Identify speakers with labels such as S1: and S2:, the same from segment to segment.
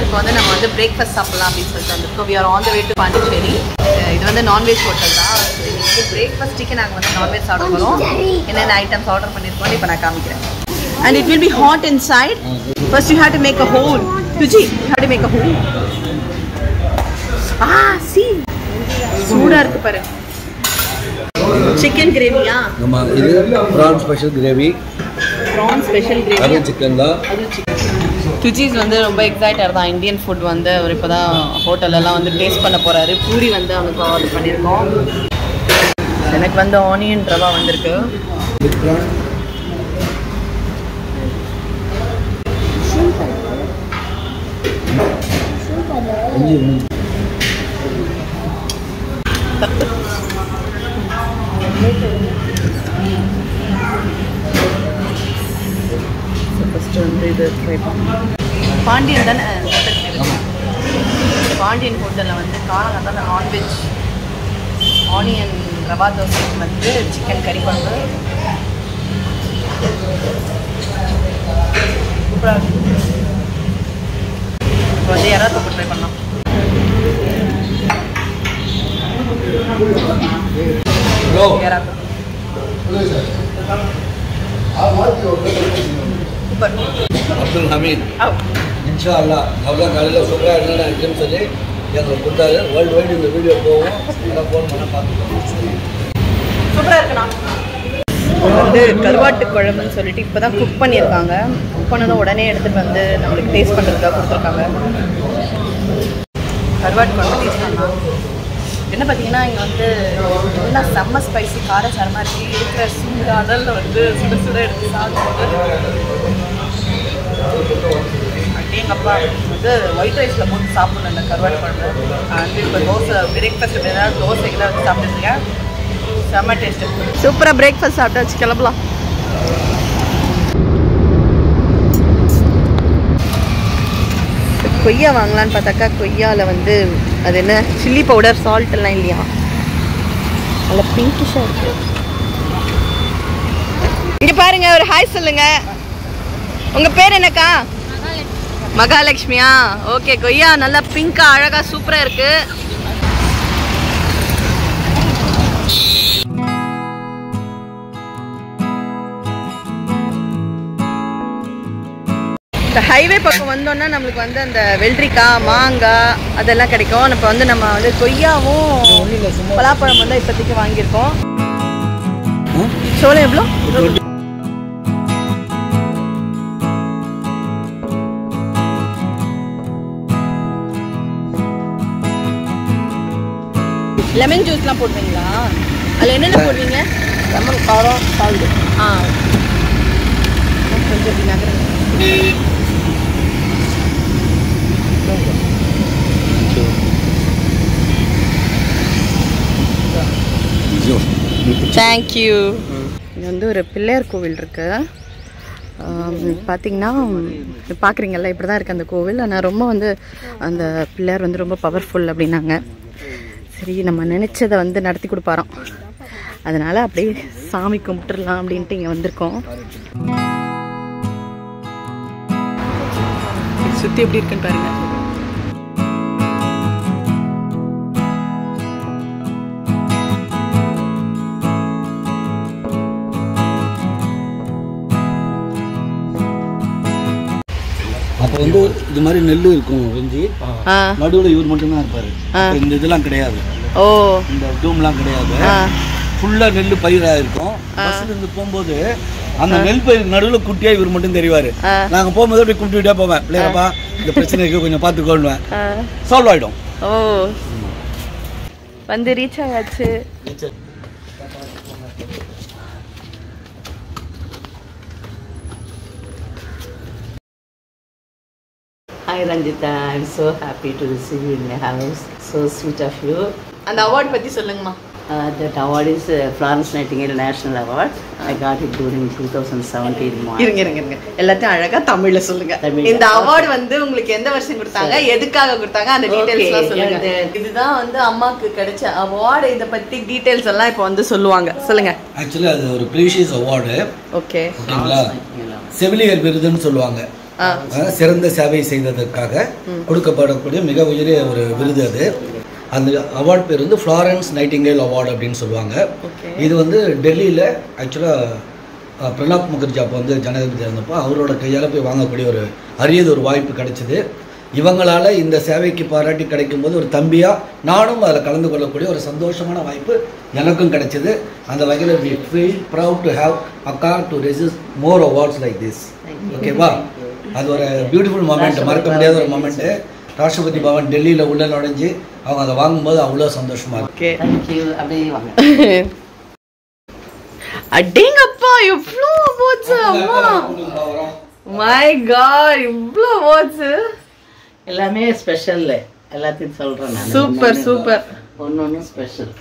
S1: இப்போ வந்து நம்ம வந்து பிரேக்ஃபாஸ்ட் சாப்பிடலாம் அப்படின்னு சொல்லிட்டு வந்திருக்கோம் we are on the way to Pondicherry uh இது வந்து நான்வெஜ் ஹோட்டல் தான் So, இன்னைக்கு பிரேக்ஃபாஸ்ட்டுக்கு நாங்கள் வந்து நான்வெஜ் சாப்பிட போகிறோம் என்னென்ன ஐட்டம்ஸ் ஆர்டர் பண்ணியிருக்கோம் இப்போ நான் காமிக்கிறேன் and it will be hot inside first you have to make a hole ருச்சி you have to make a hole ஆ சி சூடாக இருக்கு பாரு சிக்கன் கிரேவியா
S2: நம்ம இது prawn special gravy
S1: prawn special gravy
S2: அது சிக்கன் தான்
S1: துஜிஸ் வந்து ரொம்ப எக்ஸைட்டட் தான் இந்தியன் ஃபுட் வந்து அவர் இப்போ தான் ஹோட்டலெல்லாம் வந்து டேஸ்ட் பண்ண போகிறாரு பூரி வந்து அவனுக்கு ஆர்டர் பண்ணியிருக்கோம் எனக்கு வந்து ஆனியன் ரவா வந்திருக்கு
S2: பிக் ப்ரான் அஞ்சு மூணு
S1: ஃபஸ்ட்டு வந்து இது ட்ரை பண்ணலாம் பாண்டியன் தானே hotel பேரு? பாண்டியன் ஹோட்டலில் வந்து காலங்காத்தால நான்வெஜ் ஆனியன் ரவா தோசை வந்து சிக்கன் கறி குழம்பு சூப்பராக இருக்கு இப்போ வந்து யாராவது தொப்பு ட்ரை பண்ணலாம்
S2: ப்ரோ
S1: யாராவது சூப்பர்
S2: அப்துல் ஹமீத்
S1: ஆ
S2: இன்ஷா அல்லா அவ்வளோ காலையில் சூப்பராக என்னென்ன இருக்குன்னு சொல்லி எங்களுக்கு கொடுத்தாரு வேர்ல்டு வைடு இந்த வீடியோ போகும் எல்லாம் ஃபோன் பண்ண பார்த்துக்கோங்க
S1: சூப்பராக இருக்குண்ணா வந்து கருவாட்டு குழம்புன்னு சொல்லிட்டு இப்போ தான் குக் பண்ணியிருக்காங்க குக் பண்ணதும் உடனே எடுத்துகிட்டு வந்து நம்மளுக்கு டேஸ்ட் பண்ணுறதுக்காக கொடுத்துருக்காங்க கருவாட்டு குழம்பு டேஸ்ட் பண்ணலாம் என்ன பார்த்தீங்கன்னா இங்கே வந்து நல்லா செம்ம ஸ்பைசி காரச்சாரமாக இருக்குது இருக்கிற சூடு அடலில் வந்து சுட சுட எடுத்து சாப்பிடும்போது அப்படியேங்கப்பா வந்து ஒயிட் ரைஸில் போட்டு சாப்பிடணும் இந்த கருவாட்டு குழம்பு வந்து இப்போ தோசை பிரேக்ஃபாஸ்ட் ஏதாவது தோசைக்கெல்லாம் வச்சு சாப்பிட்டுருக்கேன் செம்ம டேஸ்ட்டு சூப்பராக பிரேக்ஃபாஸ்ட் சாப்பிட்டாச்சு கிளம்பலாம் கொய்யா வாங்கலான்னு பார்த்தாக்கா கொய்யாவில் வந்து அது என்ன சில்லி பவுடர் சால்ட் எல்லாம் இல்லையா நல்ல பிங்கிஷாக இருக்கு இங்கே பாருங்க ஒரு ஹாய் சொல்லுங்க உங்கள் பேர் என்னக்கா மகாலட்சுமியா ஓகே கொய்யா நல்லா பிங்கா அழகா சூப்பராக இருக்கு இந்த ஹைவே பக்கம் வந்தோம்னா நம்மளுக்கு வந்து அந்த வெள்ளரிக்காய் மாங்காய் அதெல்லாம் கிடைக்கும் இப்போ வந்து நம்ம வந்து கொய்யாவும் பலாப்பழம் வந்து இப்போதைக்கு வாங்கியிருக்கோம் சோளம் எவ்வளோ லெமன் ஜூஸ்லாம் போடுவீங்களா அதில் என்னென்ன போடுவீங்க
S2: லெமன் காரம் சால்ட்
S1: ஆ கொஞ்சம் இப்படி நகருங்க தேங்க்யூ இது வந்து ஒரு பிள்ளையார் கோவில் இருக்கு ஆம், பார்த்தீங்கன்னா பார்க்குறீங்கல்ல இப்படி தான் இருக்குது அந்த கோவில் ஆனால் ரொம்ப வந்து அந்த பிள்ளையார் வந்து ரொம்ப பவர்ஃபுல் அப்படின்னாங்க சரி நம்ம நினச்சதை வந்து நடத்தி கொடுப்பாராம் அதனால் அப்படியே சாமி கும்பிட்டுறலாம் அப்படின்ட்டு இங்கே வந்திருக்கோம் சுற்றி எப்படி இருக்குன்னு பாருங்க
S2: அப்போ வந்து இது மாதிரி நெல் இருக்கும் வெஞ்சி
S1: ஆ
S2: நடுவில் இவர் மட்டும்தான் இருப்பார் அப்ப இந்த இதெல்லாம் கிடையாது
S1: ஓ
S2: இந்த டூம்லாம் கிடையாது
S1: ஆ
S2: ஃபுல்லாக நெல் பயிராக இருக்கும் பஸ்ஸில் இருந்து போகும்போது அந்த நெல் பயிர் நடுவில் குட்டியாக இவர் மட்டும் தெரிவார்
S1: ஆ.
S2: நாங்கள் போகும்போது அப்படியே கூப்பிட்டுட்டே போவேன் பிள்ளைங்கப்பா இந்த பிரச்சனை இருக்கு கொஞ்சம் பார்த்துக்கோன்னுவேன்
S1: ஆ
S2: சால்வ் ஆகிடும்
S1: ஓ வந்து ரீச் ஆயாச்சு
S3: Hi Ranjita, I'm so happy to receive you in my house. So sweet of you.
S1: அந்த அவார்ட் பத்தி சொல்லுங்கம்மா
S3: Uh, that award is uh, Florence Nightingale National Award. I got it during 2017 March.
S1: இருங்க இருங்க இருங்க எல்லாத்தையும் அழகா தமிழ்ல சொல்லுங்க
S3: தமிழ்ல.
S1: இந்த அவார்டு வந்து உங்களுக்கு எந்த வருஷம் கொடுத்தாங்க எதுக்காக கொடுத்தாங்க அந்த டீடைல்ஸ் எல்லாம்
S3: Okay,
S1: சொல்லுங்க
S3: and,
S1: இதுதான் வந்து அம்மாக்கு கிடைச்ச அவார்டு இத பத்தி டீடைல்ஸ் எல்லாம் இப்போ வந்து சொல்லுவாங்க சொல்லுங்க
S2: ஆக்சுவலி அது ஒரு ப்ரீஷியஸ் அவார்டு
S1: ஓகே
S2: ஓகேங்களா செவிலியர் விருதுன்னு சொல்லுவாங்க அஹ், சிறந்த சேவை செய்ததற்காக கொடுக்கப்படக்கூடிய மிக உயரிய ஒரு விருது அது அந்த அவார்ட் பேர் வந்து ஃப்ளாரன்ஸ் நைட்டிங்கேல் அவார்டு அப்படின்னு சொல்லுவாங்க இது வந்து டெல்லியில் ஆக்சுவலாக பிரணாப் முகர்ஜி அப்போ வந்து ஜனாதிபதி இருந்தப்போ அவரோட கையால் போய் வாங்கக்கூடிய ஒரு அரியது ஒரு வாய்ப்பு கிடைச்சிது இவங்களால இந்த சேவைக்கு பாராட்டி கிடைக்கும் போது ஒரு தம்பியாக நானும் அதில் கலந்து கொள்ளக்கூடிய ஒரு சந்தோஷமான வாய்ப்பு எனக்கும் கிடைச்சிது அந்த வகையில் we feel proud to have அக்கா to receive more awards like this ஓகேவா அது ஒரு பியூட்டிஃபுல் மூமெண்ட் மறக்க முடியாத ஒரு மூமெண்ட்டு ராஷ்டிரபதி பவன் டெல்லியில் உள்ள நுழைஞ்சு அவங்க அதை வாங்கும்போது அவ்வளோ சந்தோஷமா இருக்கு
S1: ஓகே
S3: தேங்க்யூ அப்படியே வாங்க
S1: அடேங்கப்பா எவ்வளோ அவார்ட்ஸ் அம்மா மை காட் இவ்வளோ அவார்ட்ஸ்
S3: எல்லாமே ஸ்பெஷல் எல்லாத்தையும் சொல்றேன் நான்
S1: சூப்பர் சூப்பர்
S3: ஒன்று ஒன்று ஸ்பெஷல்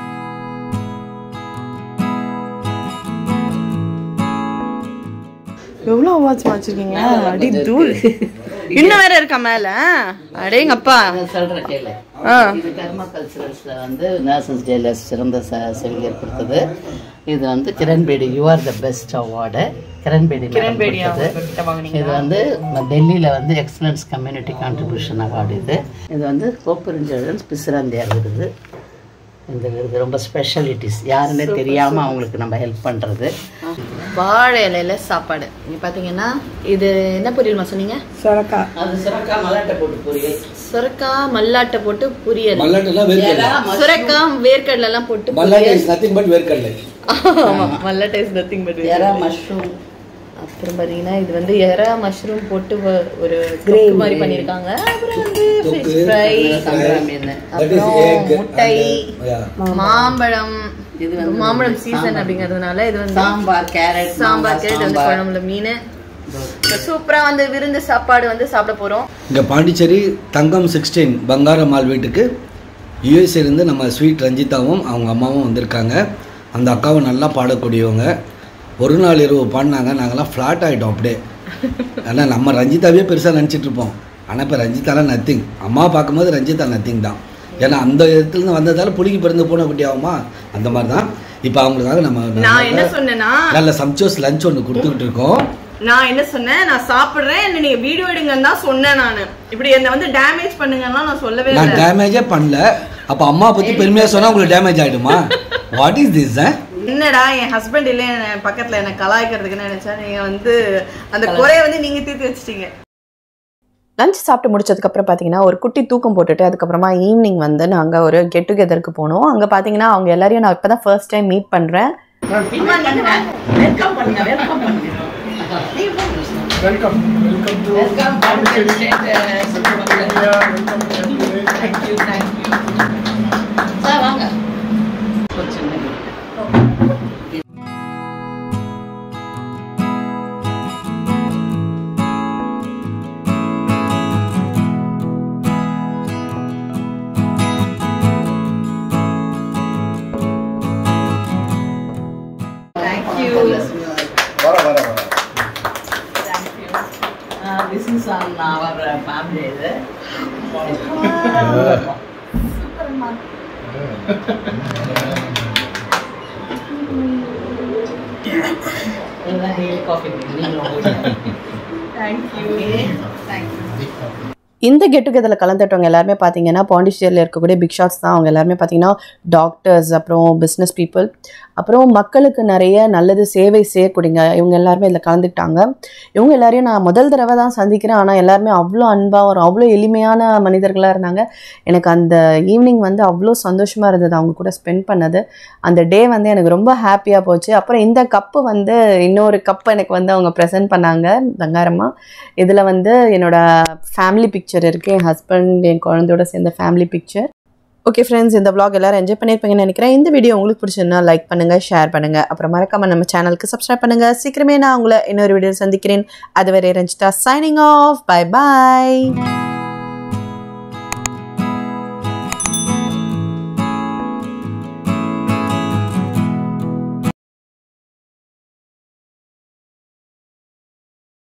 S1: எவ்வளோ அவார்ட்ஸ் வச்சிருக்கீங்க அடி தூள் இன்னும் வேற இருக்கா மேல அடேங்கப்பா
S3: சொல்ற கேளு
S1: ஆ
S3: இது கர்மா கல்ச்சுரல்ஸ்ல வந்து நர்சஸ் டேல சிறந்த ச- செவிலியர் கொடுத்தது இது வந்து Kiran Bedi you are the best award Kiran Bedi
S1: Kiran Bedi
S3: கொடுத்தது
S1: அவங்க கிட்ட வாங்குனீங்க
S3: இது வந்து டெல்லியில் வந்து எக்ஸலன்ஸ் கம்யூனிட்டி கான்ட்ரிபியூஷன் அவார்டு இது இது வந்து கோப்பெருஞ்சோழன் பிசிராந்தியார் விருது இந்த விருது ரொம்ப ஸ்பெஷாலிட்டிஸ் யாருன்னே தெரியாமல் அவங்களுக்கு நம்ம ஹெல்ப் பண்ணுறது
S1: வாழை இலையில சாப்பாடு இங்க பாத்தீங்கன்னா இது என்ன பொரியல்மா சொன்னீங்க
S3: அது சுரக்கா மலாட்டை போட்டு பொரியல்
S1: சுரக்கா மல்லாட்டை போட்டு பொரியல்
S2: மல்லாட்டெல்லாம் வேர்க்கடலை
S1: சுரக்கா வேர்க்கடலை எல்லாம் போட்டு
S2: மல்லாட்டை இஸ் நத்திங் பட் வேர்க்கடலை
S1: ஆமா மல்லாட்டை இஸ் நத்திங் பட்
S3: எறா மஷ்ரூம்
S1: அப்புறம் பாத்தீங்கன்னா இது வந்து எறா மஷ்ரூம் போட்டு வ- ஒரு கிரேவி மாதிரி பண்ணிருக்காங்க அப்புறம் வந்து ஃபிஷ் ஃப்ரை
S3: சங்கரா மீன்
S2: தட் இஸ்
S1: அப்புறம்
S2: எக்
S1: முட்டை மாம்பழம்
S3: இது வந்து
S1: மாம்பழம் சீசன் அப்படிங்கறதுனால இது வந்து
S3: சாம்பார் கேரட்
S1: சாம்பார் இது வந்து குழம்புல மீன் சூப்பரா வந்து விருந்து சாப்பாடு வந்து சாப்பிட போறோம்
S2: இங்கே பாண்டிச்சேரி தங்கம் சிக்ஸ்டீன் பங்காரம்மாள் வீட்டுக்கு USA இருந்து நம்ம ஸ்வீட் ரஞ்சிதாவும் அவங்க அம்மாவும் வந்திருக்காங்க அந்த அக்காவும் நல்லா பாடக்கூடியவங்க ஒரு நாள் இரவு பாடினாங்க நாங்கள்லாம் ஃப்ளாட் ஆகிட்டோம் அப்படியே ஆனால் நம்ம ரஞ்சிதாவே பெருசாக நினச்சிட்டு இருப்போம் ஆனால் இப்போ ரஞ்சிதாலாம் நத்திங் அம்மா பார்க்கும்போது ரஞ்சிதா நத்திங் தான் ஏன்னா அந்த இடத்துலேருந்து வந்ததால புளிக்கு பிறந்து போன குட்டி ஆகுமா அந்த மாதிரி தான் இப்போ அவங்களுக்காக நம்ம
S1: நான் என்ன சொன்னேன்னா
S2: நல்ல சம்சோஸ் லஞ்ச் ஒன்று கொடுத்துக்கிட்டு இருக்கோம்
S1: நான் என்ன சொன்னேன் நான் சாப்பிடுறேன் என்ன நீங்க வீடியோ எடுங்கன்னு தான் சொன்னேன் நானு இப்படி என்ன வந்து டேமேஜ் பண்ணுங்கன்னா நான் சொல்லவே
S2: நான்
S1: இல்லை
S2: டேமேஜே பண்ணல அப்போ அம்மா பற்றி பெருமையாக சொன்னால் உங்களுக்கு டேமேஜ் ஆகிடுமா வாட் இஸ் திஸ்
S1: என்னடா என் ஹஸ்பண்ட் இல்ல என் பக்கத்துல என்ன கலாய்க்கிறதுக்குன்னு நினைச்சா நீங்க வந்து அந்த குறைய வந்து நீங்க தீர்த்து வச்சிட்டீங்க லஞ்ச் சாப்பிட்டு முடிச்சதுக்கப்புறம் பார்த்தீங்கன்னா ஒரு குட்டி தூக்கம் போட்டுட்டு அதுக்கப்புறமா ஈவினிங் வந்து நாங்கள் ஒரு கெட் டுகெதருக்கு போனோம் அங்கே பார்த்தீங்கன்னா அவங்க எல்லாரையும் நான் இப்போ தான் ஃபர்ஸ்ட் டைம் மீட் பண்ணுறேன்
S3: வெல்கம் பண்ணுங்க வெல்கம் பண்ணுங்க
S4: Welcome, welcome to
S3: welcome
S4: Pondicherry. India, welcome to everywhere.
S3: Thank you thank you sir வாங்க கொஞ்சம்
S1: தேங்க்யூ
S4: வர வர வர
S3: this is on our family இது இதுதான் டெய்லி காஃபி நீங்களும்
S1: இந்த கெட் டுகெதரில் கலந்துட்டவங்க எல்லாருமே பார்த்தீங்கன்னா பாண்டிச்சேரியில் இருக்கக்கூடிய பிக் ஷாட்ஸ் தான் அவங்க எல்லாருமே பார்த்தீங்கன்னா டாக்டர்ஸ் அப்புறம் பிஸ்னஸ் பீப்புள் அப்புறம் மக்களுக்கு நிறைய நல்லது சேவை செய்யக்கூடியங்க இவங்க எல்லாருமே இதில் கலந்துக்கிட்டாங்க இவங்க எல்லாரையும் நான் முதல் தடவை தான் சந்திக்கிறேன் ஆனால் எல்லாருமே அவ்வளோ அன்பாக ஒரு அவ்வளோ எளிமையான மனிதர்களாக இருந்தாங்க எனக்கு அந்த ஈவினிங் வந்து அவ்வளோ சந்தோஷமாக இருந்தது அவங்க கூட ஸ்பெண்ட் பண்ணது அந்த டே வந்து எனக்கு ரொம்ப ஹாப்பியாக போச்சு அப்புறம் இந்த கப்பு வந்து இன்னொரு கப் எனக்கு வந்து அவங்க ப்ரெசென்ட் பண்ணாங்க பங்காரமாக இதில் வந்து என்னோட ஃபேமிலி பிக்சர் இருக்குது என் ஹஸ்பண்ட் என் குழந்தையோட சேர்ந்த ஃபேமிலி பிக்சர் ஓகே ஃப்ரெண்ட்ஸ் இந்த vlog எல்லாரும் என்ஜாய் பண்ணியிருப்பீங்கன்னு நினைக்கிறேன் இந்த வீடியோ உங்களுக்கு பிடிச்சிருந்தா லைக் பண்ணுங்கள் ஷேர் பண்ணுங்கள் அப்புறம் மறக்காம நம்ம சேனலுக்கு சப்ஸ்கிரைப் பண்ணுங்கள் சீக்கிரமே நான் உங்களை இன்னொரு வீடியோ சந்திக்கிறேன் அதுவரை ரஞ்சிதா சைனிங் ஆஃப் பை பாய்